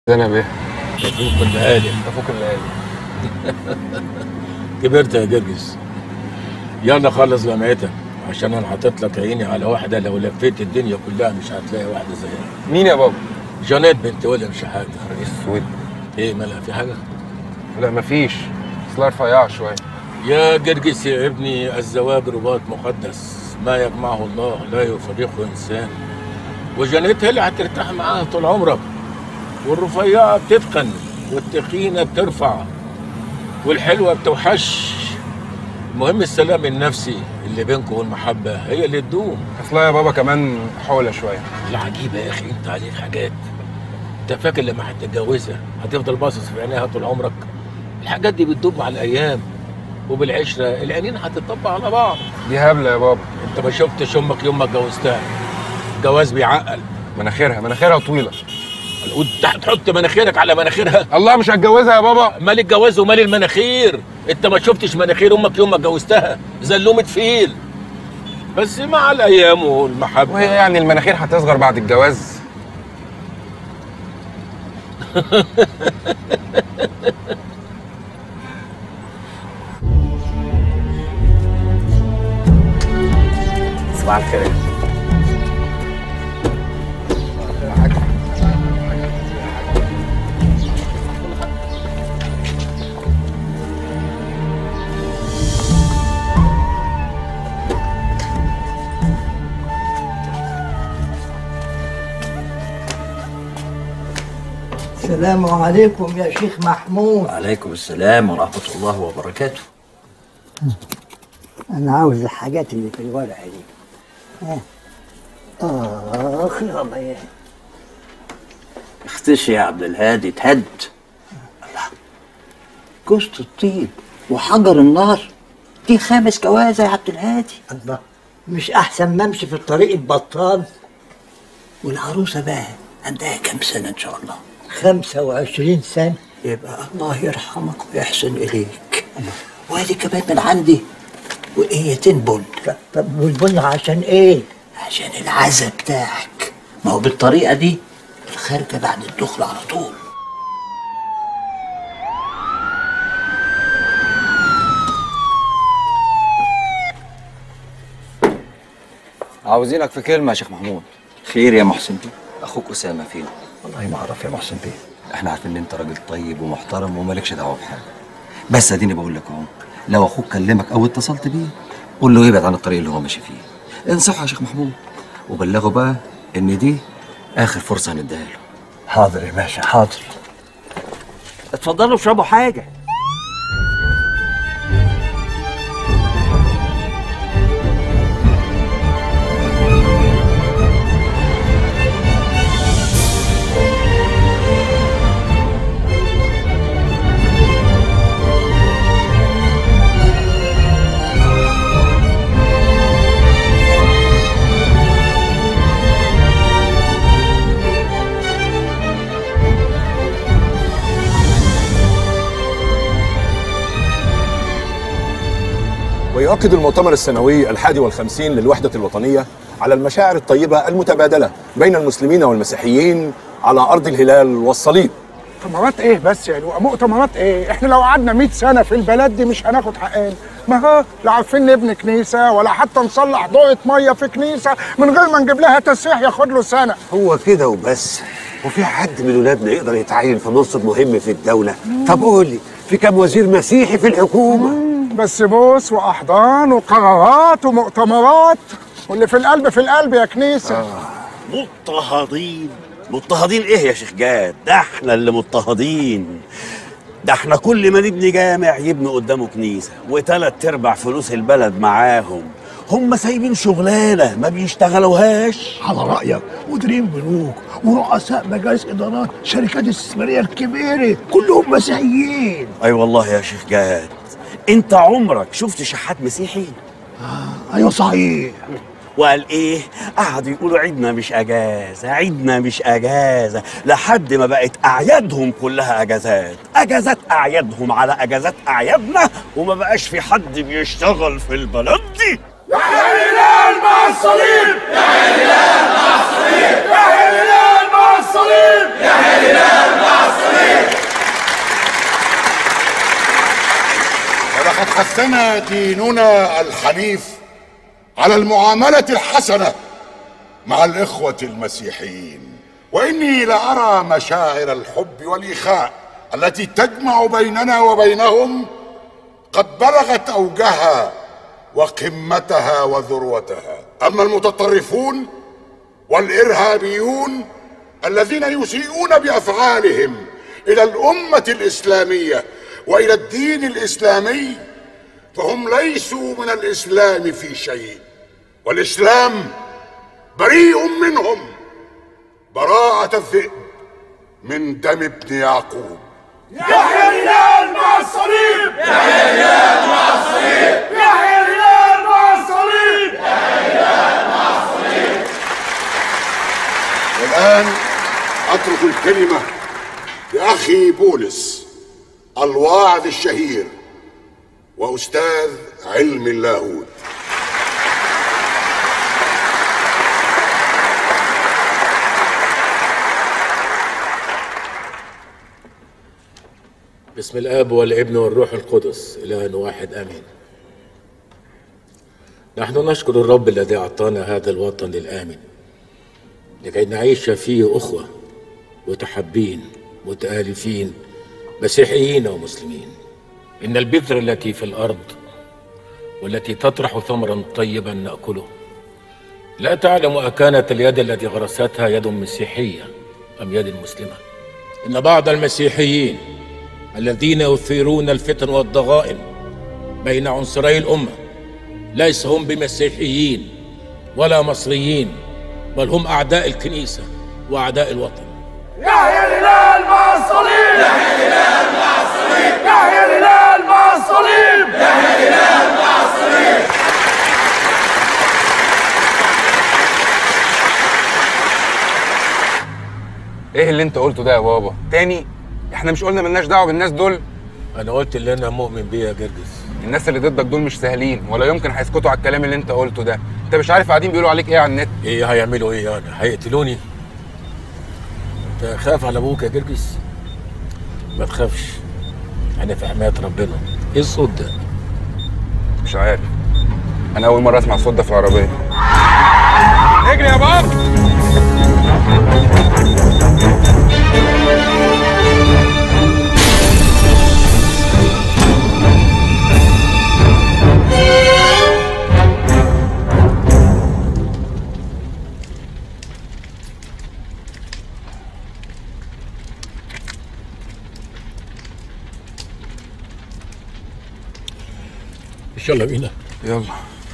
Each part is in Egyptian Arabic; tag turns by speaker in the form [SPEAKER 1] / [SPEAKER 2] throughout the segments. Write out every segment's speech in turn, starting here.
[SPEAKER 1] انا بيه
[SPEAKER 2] يفوق المقالب
[SPEAKER 1] افوك الليالي
[SPEAKER 2] كبرت يا جرجس يلا خلص جامعتك عشان انا حاطط لك عيني على واحده لو لفيت الدنيا كلها مش هتلاقي واحده زيها
[SPEAKER 1] مين يا بابا؟
[SPEAKER 2] جانيت بنت ويليام شحاته
[SPEAKER 1] رئيس السويد
[SPEAKER 2] ايه مالها في حاجه
[SPEAKER 1] لا مفيش اصلها رفيعة شوية
[SPEAKER 2] يا جرجس يا ابني الزواج رباط مقدس ما يجمعه الله لا يفرقه انسان وجانيت هي اللي هترتاح معاها طول عمرك والرفيعه بتتقن والتخينه بترفع والحلوه بتوحش المهم السلام النفسي اللي بينكم والمحبه هي اللي تدوم
[SPEAKER 1] اصلها يا بابا كمان حولة شوية
[SPEAKER 2] العجيبه يا اخي انت عليك حاجات انت فاكر لما هتتجوزها هتفضل باصص في عينيها طول عمرك الحاجات دي بتدوب مع الايام وبالعشره العينين هتطبق على بعض
[SPEAKER 1] دي هبلة يا بابا
[SPEAKER 2] انت ما شفتش امك يوم ما اتجوزتها الجواز بيعقل
[SPEAKER 1] مناخيرها مناخيرها طويلة
[SPEAKER 2] وانت هتحط مناخيرك على مناخيرها
[SPEAKER 1] الله مش هتجوزها يا بابا
[SPEAKER 2] مال الجواز ومال المناخير انت ما شفتش مناخير امك يوم ما اتجوزتها زلومه فيل بس مع الايام والمحبه
[SPEAKER 1] وهي يعني المناخير هتصغر بعد الجواز
[SPEAKER 3] صباح الخير
[SPEAKER 4] السلام عليكم يا شيخ محمود
[SPEAKER 3] وعليكم السلام ورحمة الله وبركاته
[SPEAKER 4] أنا عاوز الحاجات اللي في الورقة دي ها. آخ يا الله
[SPEAKER 3] اختشي يا عبد الهادي تهد الله جوزة الطيب وحجر النار دي خامس جوازة يا عبد الهادي
[SPEAKER 4] الله مش أحسن ما أمشي في الطريق البطال
[SPEAKER 3] والعروسة بقى عندها كام سنة إن شاء الله
[SPEAKER 4] خمسة وعشرين سنة
[SPEAKER 3] يبقى الله يرحمك ويحسن إليك وادي كمان من عندي وقيتين بن
[SPEAKER 4] طب- طب والبن عشان إيه؟
[SPEAKER 3] عشان العزا بتاعك ما هو بالطريقة دي الخارجة بعد الدخل على طول
[SPEAKER 5] عاوزينك في كلمة يا شيخ محمود
[SPEAKER 3] خير يا محسن بيه
[SPEAKER 5] أخوك أسامة فين؟
[SPEAKER 3] والله ما أعرف يا محسن بيه
[SPEAKER 5] إحنا عارفين إن أنت راجل طيب ومحترم ومالكش دعوة بحاجة بس أديني بقول لك أهو لو أخوك كلمك أو اتصلت بيه قول له يبعد عن الطريق اللي هو ماشي فيه انصحه يا شيخ محمود وبلغه بقى إن دي آخر فرصة هنديها له
[SPEAKER 3] حاضر يا باشا حاضر اتفضلوا اشربوا حاجة
[SPEAKER 6] ويؤكد المؤتمر السنوي الحادي والخمسين للوحدة الوطنية على المشاعر الطيبة المتبادلة بين المسلمين والمسيحيين على أرض الهلال والصليب
[SPEAKER 7] مؤتمرات ايه بس يعني مؤتمرات ايه احنا لو قعدنا 100 سنه في البلد دي مش هناخد حقنا ما هو لا عارفين نبني كنيسه ولا حتى نصلح ضوءة ميه في كنيسه من غير ما نجيب لها تسريح ياخد له سنه
[SPEAKER 8] هو كده وبس وفي حد من ولادنا يقدر يتعين في منصب مهم في الدولة طب قول لي في كام وزير مسيحي في الحكومة
[SPEAKER 7] بس بوس واحضان وقرارات ومؤتمرات واللي في القلب في القلب يا كنيسه
[SPEAKER 8] مضطهدين مضطهدين ايه يا شيخ جاد ده احنا اللي مضطهدين ده احنا كل ما نبني جامع يبنوا قدامه كنيسة وتلات ارباع فلوس البلد معاهم هم سايبين شغلانة ما بيشتغلوهاش
[SPEAKER 9] على رأيك مديرين بنوك ورؤساء مجالس إدارات شركات استثمارية الكبيرة كلهم مسيحيين
[SPEAKER 8] اي والله يا شيخ جاد انت عمرك شفت شحات مسيحي
[SPEAKER 9] أيوة صحيح
[SPEAKER 8] وقال ايه قعدوا يقولوا عيدنا مش اجازه عيدنا مش اجازه لحد ما بقت اعيادهم كلها اجازات اجازات اعيادهم على اجازات اعيادنا وما بقاش في حد بيشتغل في البلد دي
[SPEAKER 7] يا هلال مع الصليب يا هلال مع الصليب يا هلال مع
[SPEAKER 10] الصليب يحيى الهلال مع الصليب
[SPEAKER 11] ولقد حثنا ديننا الحنيف على المعاملة الحسنة مع الإخوة المسيحيين وإني لأرى مشاعر الحب والإخاء التي تجمع بيننا وبينهم قد بلغت أوجها وقمتها وذروتها أما المتطرفون والإرهابيون الذين يسيئون بأفعالهم إلى الأمة الإسلامية وإلى الدين الإسلامي فهم ليسوا من الإسلام في شيء والإسلام بريء منهم براءة الذئب من دم ابن يعقوب
[SPEAKER 10] يحيى الهلال مع الصليب يحيى الهلال مع الصليب يحيى الهلال مع الصليب يحيى الهلال مع الصليب
[SPEAKER 11] والآن أترك الكلمة لأخي بولس الواعظ الشهير وأستاذ علم اللاهوت
[SPEAKER 2] بسم الاب والابن والروح القدس اله واحد امين نحن نشكر الرب الذي اعطانا هذا الوطن الامن لكي نعيش فيه اخوه متحبين متالفين مسيحيين ومسلمين ان البذره التي في الارض والتي تطرح ثمرا طيبا ناكله لا تعلم اكانت اليد التي غرستها يد مسيحيه ام يد مسلمه ان بعض المسيحيين الذين يثيرون الفتن والضغائن بين عنصري الامه ليس هم بمسيحيين ولا مصريين بل هم اعداء الكنيسه واعداء الوطن
[SPEAKER 10] يحيى الهلال مع الصليب يحيى الهلال مع الصليب يحيى الهلال مع الصليب يحيى الهلال مع الصليب
[SPEAKER 1] ايه اللي انت قلته ده يا بابا تاني احنا مش قلنا ملناش دعوه بالناس دول
[SPEAKER 2] انا قلت اللي انا مؤمن بيه يا جرجس
[SPEAKER 1] الناس اللي ضدك دول مش سهلين ولا يمكن هيسكتوا على الكلام اللي انت قلته ده انت مش عارف قاعدين بيقولوا عليك ايه على النت
[SPEAKER 2] ايه هيعملوا ايه يعني هيقتلوني انت خاف على ابوك يا جرجس ما تخافش انا في حمايه ربنا ايه الصوت ده
[SPEAKER 1] مش عارف انا اول مره اسمع الصوت ده في العربيه اجري يا بابا
[SPEAKER 2] يلا بينا
[SPEAKER 1] يلا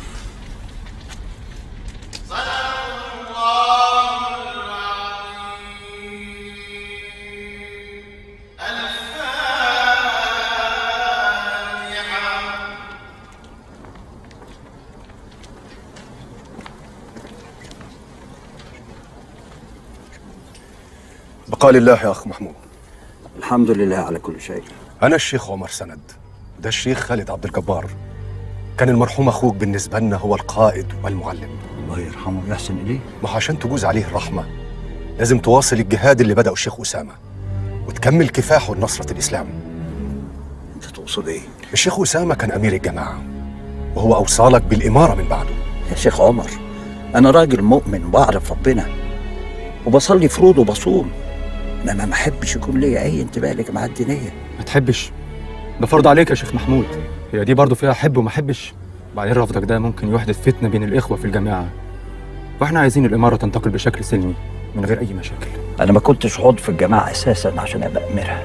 [SPEAKER 6] بقال الله يا أخ محمود
[SPEAKER 3] الحمد لله على كل شيء
[SPEAKER 6] أنا الشيخ عمر سند ده الشيخ خالد عبد الجبار كان المرحوم أخوك بالنسبة لنا هو القائد والمعلم
[SPEAKER 3] الله يرحمه ويحسن إليه
[SPEAKER 6] ما هو عشان تجوز عليه الرحمة لازم تواصل الجهاد اللي بدأه الشيخ أسامة وتكمل كفاحه لنصرة الإسلام
[SPEAKER 3] أنت تقصد إيه؟
[SPEAKER 6] الشيخ أسامة كان أمير الجماعة وهو أوصالك بالإمارة من بعده
[SPEAKER 3] يا شيخ عمر أنا راجل مؤمن وبعرف ربنا وبصلي فروض وبصوم إنما ما أحبش يكون ليا أي انتباه للجماعات الدينية
[SPEAKER 12] ما تحبش ده فرض عليك يا شيخ محمود هي دي برضه فيها حب وما حبش بعدين رفضك ده ممكن يحدث فتنة بين الإخوة في الجماعة واحنا عايزين الإمارة تنتقل بشكل سلمي من غير أي مشاكل
[SPEAKER 3] أنا ما كنتش عضو في الجماعة أساسا عشان أبقى أميرها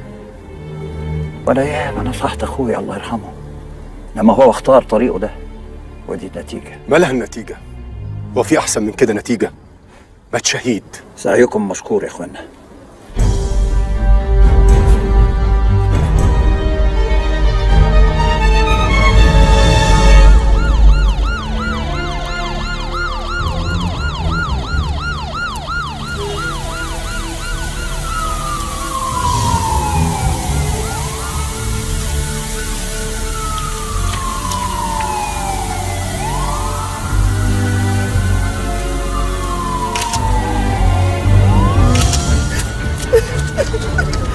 [SPEAKER 3] ولا ياما نصحت أخويا الله يرحمه لما هو اختار طريقه ده ودي النتيجة
[SPEAKER 6] ما لها النتيجة هو في أحسن من كده نتيجة مات شهيد
[SPEAKER 3] سعيكم مشكور يا إخوانا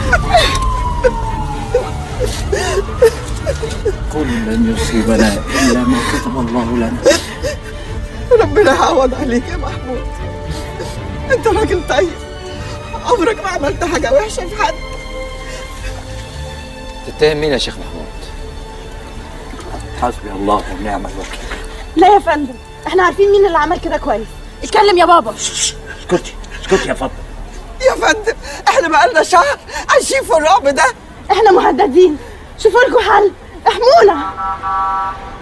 [SPEAKER 3] كل لن يصيبنا الا ما كتب الله لنا
[SPEAKER 13] ربنا يعوض عليك يا محمود انت راجل طيب عمرك ما عملت حاجه وحشه في حد
[SPEAKER 3] تتهم مين يا شيخ محمود حسبي الله ونعم الوكيل
[SPEAKER 14] لا يا فندم احنا عارفين مين اللي عمل كده كويس اتكلم يا بابا
[SPEAKER 3] اسكتي اسكتي يا فضل
[SPEAKER 13] يا فندم احنا بقالنا شهر عايشين في الرعب ده
[SPEAKER 14] احنا مهددين شوفوا لكم حل احمونا